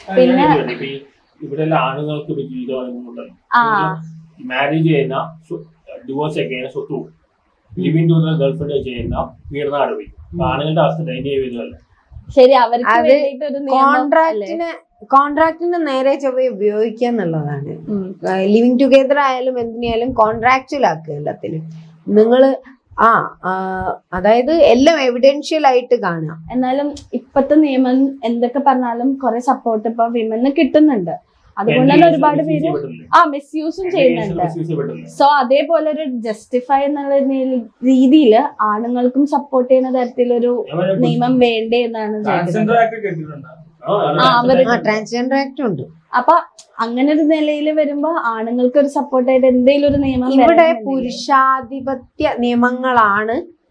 പിന്നെ ഇവിടെ ആണുങ്ങൾക്ക് ഇപ്പൊ ജീവിതമുണ്ടല്ലോ ആ മാരേജ് ചെയ്യുന്ന ഡിവോഴ്സ് ഒക്കെ ചെയ്യുന്ന സ്വത്ത് പോകും ലിവിങ് ടു ഗേൾഫ്രണ്ട് ചെയ്യുന്ന പീഡനം പോയി ആണുങ്ങളുടെ അവസ്ഥ ദയനീയ വിധമല്ല ശരി അവർക്ക് അത് വേണ്ടിയിട്ടൊരു നിയമം അല്ലേ? കോൺട്രാക്റ്റിന് കോൺട്രാക്റ്റിന് നേരെ ചൊവ്വ ഉപയോഗിക്കുക എന്നുള്ളതാണ് ഉം. ലിവിങ് ടുഗെദർ ആയാലും എന്തിനായാലും കോൺട്രാക്ച്വൽ ആക്കുക എല്ലാത്തിനും നിങ്ങള് ആ ആ, അതായത് എല്ലാം എവിഡൻഷ്യൽ ആയിട്ട് കാണാം എന്നാലും ഇപ്പത്തെ നിയമം എന്തൊക്കെ പറഞ്ഞാലും കുറെ സപ്പോർട്ട് ഇപ്പൊ വിമന് കിട്ടുന്നുണ്ട് അതുകൊണ്ട് തന്നെ ഒരുപാട് പേര് ആ മിസ്യൂസും ചെയ്യുന്നുണ്ട് സോ അതേപോലെ ഒരു ജസ്റ്റിഫൈ എന്നുള്ള രീതിയിൽ ആണുങ്ങൾക്കും സപ്പോർട്ട് ചെയ്യുന്ന തരത്തിലൊരു നിയമം വേണ്ടേ എന്നാണ് ചോദിക്കുന്നത് ട്രാൻസ്ജെൻഡർ ആക്ട് കേട്ടിട്ടുണ്ടോ ആ, അവര് ആ ട്രാൻസ്ജെൻഡർ ആക്ട് ഉണ്ട് അപ്പൊ അങ്ങനെ ഒരു നിലയിൽ വരുമ്പോ ആണുങ്ങൾക്ക് ഒരു സപ്പോർട്ടായിട്ട് എന്തെങ്കിലും ഒരു നിയമം ഇവിടെ വരണമെന്നുണ്ടെങ്കിൽ- പുരുഷാധിപത്യ നിയമങ്ങളാണ്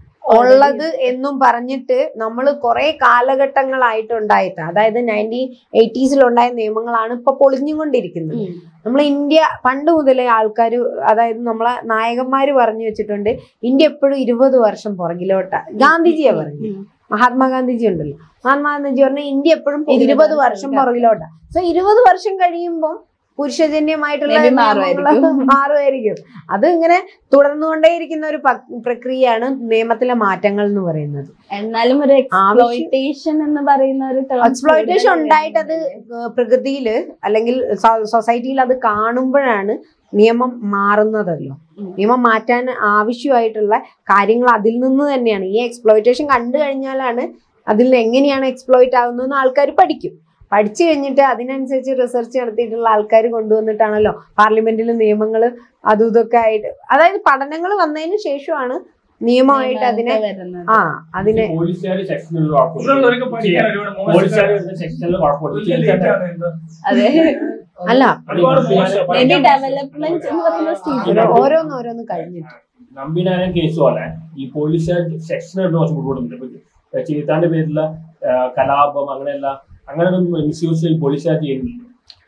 ഉള്ളത് എന്നും പറഞ്ഞിട്ട് നമ്മൾ കുറെ കാലഘട്ടങ്ങളായിട്ടുണ്ടായിട്ട് അതായത് നയൻറ്റീൻ എയ്റ്റീസിലുണ്ടായ നിയമങ്ങളാണ് ഇപ്പൊ പൊളിഞ്ഞുകൊണ്ടിരിക്കുന്നത് ഉം. നമ്മൾ ഇന്ത്യ പണ്ട് മുതലേ ആൾക്കാർ അതായത് നമ്മളെ നായകന്മാര് പറഞ്ഞു വെച്ചിട്ടുണ്ട് ഇന്ത്യ എപ്പോഴും ഇരുപത് വർഷം പുറകിലോട്ടാ ഗാന്ധിജിയാ പറഞ്ഞു ഉം. മഹാത്മാഗാന്ധിജി ഉണ്ടല്ലോ മഹാത്മാഗാന്ധിജി പറഞ്ഞ ഇന്ത്യ എപ്പോഴും ഇരുപത് ഇരുപത് വർഷം വർഷം പുറകിലോട്ടാ സോ ഇരുപത് വർഷം കഴിയുമ്പോൾ പുരുഷജന്യമായിട്ടുള്ള Maybe നിയമങ്ങള് മാറുമായിരിക്കും. മാറുമായിരിക്കും അത് ഇങ്ങനെ തുടർന്നുകൊണ്ടേയിരിക്കുന്ന ഒരു പ- പ്രക്രിയയാണ് നിയമത്തിലെ മാറ്റങ്ങൾ എന്ന് പറയുന്നത് എന്നാലും ഒരു എക്സ്പ്ലോയിറ്റേഷൻ എന്ന് പറയുന്ന ഒരു term എക്സ്പ്ലോയിറ്റേഷൻ കൂടുതൽ ഉണ്ടായിട്ട് അത് വരുന്നുണ്ട്. പ്രകൃതിയിൽ അല്ലെങ്കിൽ സൊസൈറ്റിയിൽ അത് കാണുമ്പോഴാണ് നിയമം മാറുന്നതല്ലോ ഉം. നിയമം മാറ്റാൻ ആവശ്യമായിട്ടുള്ള കാര്യങ്ങൾ അതിൽ നിന്ന് തന്നെയാണ് ഈ എക്സ്പ്ലോയിറ്റേഷൻ കണ്ടു കഴിഞ്ഞാലാണ് അതിൽ എങ്ങനെയാണ് എക്സ്പ്ലോയിറ്റ് ആകുന്നതെന്ന് ആൾക്കാർ പഠിക്കും പഠിച്ചു കഴിഞ്ഞിട്ട് അതിനനുസരിച്ച് റിസർച്ച് നടത്തിയിട്ടുള്ള ആൾക്കാർ കൊണ്ടുവന്നിട്ടാണല്ലോ പാർലമെന്റിൽ നിയമങ്ങൾ അതും ഇതൊക്കെ ആയിട്ട് അതായത് പഠനങ്ങൾ വന്നതിന് ശേഷമാണ് നിയമമായിട്ട് അതിനെ നിയമമൊക്കെ വരുന്നത്. ആ അതിനെ പോലീസുകാർ സെക്ഷനിൽ ഇവിടെയുള്ളവർക്ക് പഠിക്കാൻ ഒരുപാട് പോലീസുകാർ മോശം സെക്ഷനിൽ വലിയ late ആണ് എന്താ? അതെ അല്ല ഒരുപാട് മോശം. മേ ബി പഠിക്കാൻ ഡെവലപ്മെന്റ് എന്ന് പറയുന്ന സ്റ്റേജിൽ ഓരോ- ഓരോന്ന് ഓരോന്ന് കഴിഞ്ഞിട്ട് നമ്പിനാരൻ കേസ് പോലെ ഈ പോലീസുകാർ സെക്ഷൻ എടുത്ത് കുറച്ച് കൂടുതലുണ്ട് ചീത്താന്റെ പേരിലുള്ള ആ, കലാപം അങ്ങനെയല്ല അങ്ങനെ ഒരു മിസ്യൂസ് പോലീസുകാർ ചെയ്യുന്നില്ല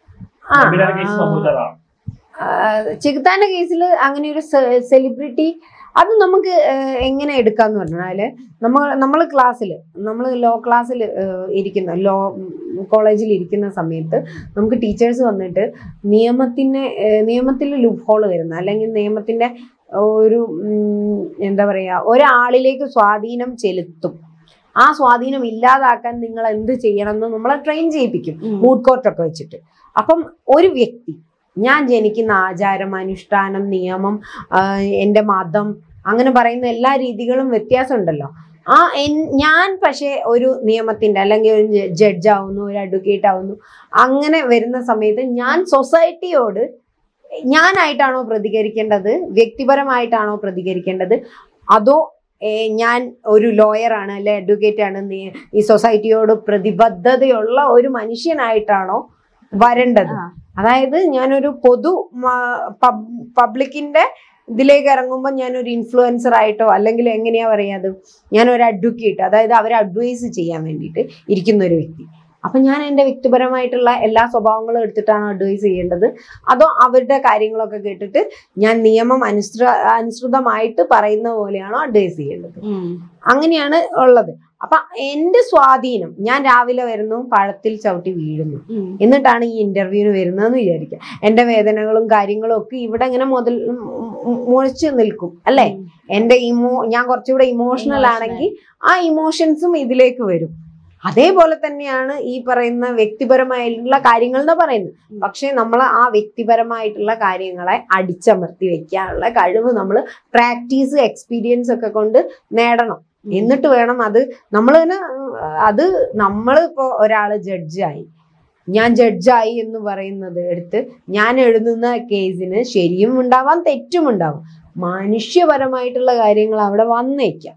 ആ, നമ്പിനാരൻ കേസ് സംഭവിച്ചതാണ് ചെകുത്താന്റെ കേസിൽ അങ്ങനെ ഒരു സെലിബ്രിറ്റി അത് നമുക്ക് ഏഹ്, എങ്ങനെ എടുക്കാന്ന് പറഞ്ഞാല് നമ്മൾ നമ്മൾ ക്ലാസ്സിൽ നമ്മൾ ലോ ക്ലാസ്സിൽ ഇരിക്കുന്ന ലോ കോളേജിൽ ഇരിക്കുന്ന സമയത്ത് നമുക്ക് ടീച്ചേഴ്സ് വന്നിട്ട് നിയമത്തിന് നിയമത്തിൽ ലുപ്പ് ഹോൾ വരുന്ന അല്ലെങ്കിൽ നിയമത്തിന്റെ ഒരു ഉം, എന്താ പറയാ ഒരാളിലേക്ക് സ്വാധീനം ചെലുത്തും ആ സ്വാധീനം ഇല്ലാതാക്കാൻ നിങ്ങൾ എന്ത് ചെയ്യണം എന്ന് നമ്മളെ ട്രെയിൻ ചെയ്യിപ്പിക്കും മൂഡ് കോർട്ടൊക്കെ വെച്ചിട്ട് അപ്പം ഒരു വ്യക്തി ഞാൻ ജനിക്കുന്ന ആചാരം അനുഷ്ഠാനം നിയമം ആ, എൻ്റെ മതം അങ്ങനെ പറയുന്ന എല്ലാ രീതികളും വ്യത്യാസമുണ്ടല്ലോ ആ എൻ- ഞാൻ പക്ഷേ ഒരു നിയമത്തിന്റെ അല്ലെങ്കിൽ ഒരു ജഡ്ജ് ആവുന്നു ഒരു അഡ്വക്കേറ്റ് ആവുന്നു അങ്ങനെ വരുന്ന സമയത്ത് ഞാൻ സൊസൈറ്റിയോട് ഞാനായിട്ടാണോ പ്രതികരിക്കേണ്ടത് വ്യക്തിപരമായിട്ടാണോ പ്രതികരിക്കേണ്ടത് അതോ ഏ, ഞാൻ ഒരു ലോയറാണ് അല്ലെ അഡ്വക്കേറ്റ് ആണ് നീ- ഈ സൊസൈറ്റിയോട് പ്രതിബദ്ധതയുള്ള ഒരു മനുഷ്യനായിട്ടാണോ വരേണ്ടത് ആ. അതായത് ഞാനൊരു പൊതു മ- പബ്- പബ്ലിക്കിന്റെ ഇതിലേക്ക് ഇറങ്ങുമ്പോൾ ഞാനൊരു ഇൻഫ്ലുവൻസർ ആയിട്ടോ അല്ലെങ്കിൽ എങ്ങനെയാ പറയാത് ഞാനൊരു അഡ്വക്കേറ്റ് അതായത് അവരെ അഡ്വൈസ് ചെയ്യാൻ വേണ്ടിയിട്ട് ഇരിക്കുന്ന ഒരു വ്യക്തി അപ്പൊ ഞാൻ എൻ്റെ വ്യക്തിപരമായിട്ടുള്ള എല്ലാ സ്വഭാവങ്ങളും എടുത്തിട്ടാണ് അഡ്വൈസ് ചെയ്യേണ്ടത് അതോ അവരുടെ കാര്യങ്ങളൊക്കെ കേട്ടിട്ട് ഞാൻ നിയമം അനുസൃ അനുസൃതമായിട്ട് പറയുന്ന പോലെയാണോ അഡ്വൈസ് ചെയ്യേണ്ടത് അങ്ങനെയാണ് ഉള്ളത് അപ്പൊ എൻ്റെ സ്വാധീനം ഞാൻ രാവിലെ വരുന്നു പഴത്തിൽ ചവിട്ടി വീഴുന്നു എന്നിട്ടാണ് ഈ ഇന്റർവ്യൂവിന് വരുന്നതെന്ന് വിചാരിക്കുക എൻ്റെ വേദനകളും കാര്യങ്ങളും ഒക്കെ ഇവിടെ ഇങ്ങനെ മുതൽ മുഴിച്ചു നിൽക്കും അല്ലെ എൻ്റെ ഇമോ ഞാൻ കുറച്ചുകൂടെ ഇമോഷണൽ Emotional. ആണെങ്കിൽ ആ ഇമോഷൻസും ഇതിലേക്ക് വരും അതേപോലെ തന്നെയാണ് ഈ പറയുന്ന വ്യക്തിപരമായിട്ടുള്ള കാര്യങ്ങൾ എന്ന് പറയുന്നത് ഉം. പക്ഷെ നമ്മൾ ആ വ്യക്തിപരമായിട്ടുള്ള കാര്യങ്ങളെ അടിച്ചമർത്തി വെക്കാനുള്ള കഴിവ് നമ്മൾ പ്രാക്ടീസ് എക്സ്പീരിയൻസ് ഒക്കെ കൊണ്ട് നേടണം എന്നിട്ട് വേണം അത് നമ്മൾ തന്നെ ഉം, അത് നമ്മൾ ഇപ്പോ ഒരാള് ജഡ്ജായി ഞാൻ ജഡ്ജായി എന്ന് പറയുന്നത് എടുത്ത് ഞാൻ എഴുതുന്ന കേസിന് ശരിയും ഉണ്ടാവാം തെറ്റും ഉണ്ടാവാം മനുഷ്യപരമായിട്ടുള്ള കാര്യങ്ങൾ അവിടെ വന്നേക്കാം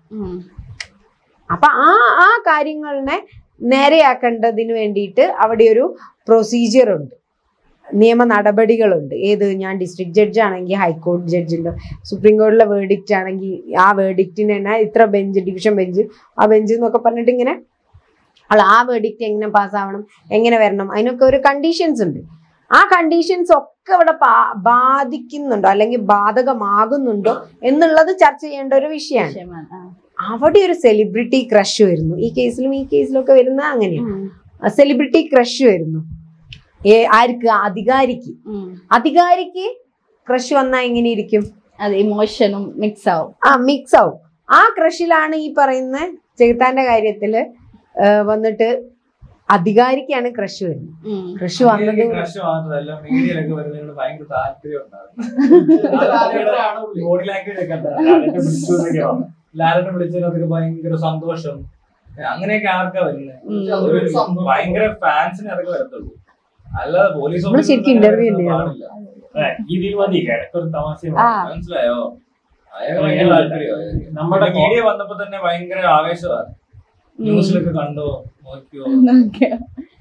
അപ്പൊ ആ ആ കാര്യങ്ങളിനെ നേരെയാക്കേണ്ടതിന് വേണ്ടിയിട്ട് അവിടെ ഒരു പ്രൊസീജിയർ ഉണ്ട് നിയമ നടപടികളുണ്ട് ഏത് ഞാൻ ഡിസ്ട്രിക്ട് ജഡ്ജ് ആണെങ്കിൽ ഹൈക്കോടതി ജഡ്ജ് ഉണ്ട് സുപ്രീം കോടതിയിലെ വേർഡിക്റ്റ് ആണെങ്കിൽ ആ വേർഡിക്റ്റിന് തന്നെ ഇത്ര ബെഞ്ച് ഡിവിഷൻ ബെഞ്ച് ആ ബെഞ്ച് എന്നൊക്കെ പറഞ്ഞിട്ട് ഇങ്ങനെ അല്ല ആ വേർഡിക്റ്റ് എങ്ങനെ പാസ്സാവണം എങ്ങനെ വരണം അതിനൊക്കെ ഒരു കണ്ടീഷൻസ് ഉണ്ട് ആ കണ്ടീഷൻസ് ഒക്കെ അവിടെ പാ- ബാധിക്കുന്നുണ്ടോ അല്ലെങ്കിൽ ബാധകമാകുന്നുണ്ടോ എന്നുള്ളത് ചർച്ച ചെയ്യേണ്ട ഒരു വിഷയമാണ് അവിടെ ഒരു സെലിബ്രിറ്റി ക്രഷ് വരുന്നു ഈ കേസിലും ഈ കേസിലും ഒക്കെ വരുന്ന അങ്ങനെയാണ് സെലിബ്രിറ്റി ക്രഷ് വരുന്നു ഏ ആർക്ക് അധികാരിക്ക് ഉം. അധികാരിക്ക് ക്രഷ് വന്നാൽ എങ്ങനെ ഇരിക്കും അത് ഇമോഷനും മിക്സ് ആവും ആ മിക്സ് ആവും ആ ക്രഷിലാണ് ഈ പറയുന്ന ചെകുത്താന്റെ കാര്യത്തില് ആ, വന്നിട്ട് അധികാരിക്കാണ് ക്രഷ് വരുന്നത് ഉം. ക്രഷ് വന്നത് ക്രഷ് മാത്രമല്ല മീഡിയയിലൊക്കെ വരുന്നതിനോട് ഭയങ്കര താല്പര്യം ഉണ്ടാകും ബോഡി ലാംഗ്വേജ് ഒക്കെ ലാലേട്ടനെ വിളിച്ചു എന്നൊക്കെ പറഞ്ഞു. ലാലനെ വിളിച്ചതിനകത്തൊക്കെ ഭയങ്കര സന്തോഷം അങ്ങനെയൊക്കെ ആർക്കാ വരുന്നത് ഉം. ഒരു ഭയങ്കര ഫാൻസിന് അതൊക്കെ വരത്തുള്ളൂ അല്ലാതെ പോലീസ് നമ്മള് ശരിക്കും interview തന്നെയാണ്. പാടില്ല ഏ, ഈ രീതിയിൽ മതി ഇടയ്ക്കൊരു തമാശയും ആ മനസ്സിലായോ അയാൾക്ക് ഭയങ്കര താല്പര്യമായിരുന്നു നമ്മുടെ മീഡിയ വന്നപ്പോ തന്നെ ഭയങ്കര ആവേശമാണ് ന്യൂസിലൊക്കെ കണ്ടോ നോക്കിയോ നോക്കിയോ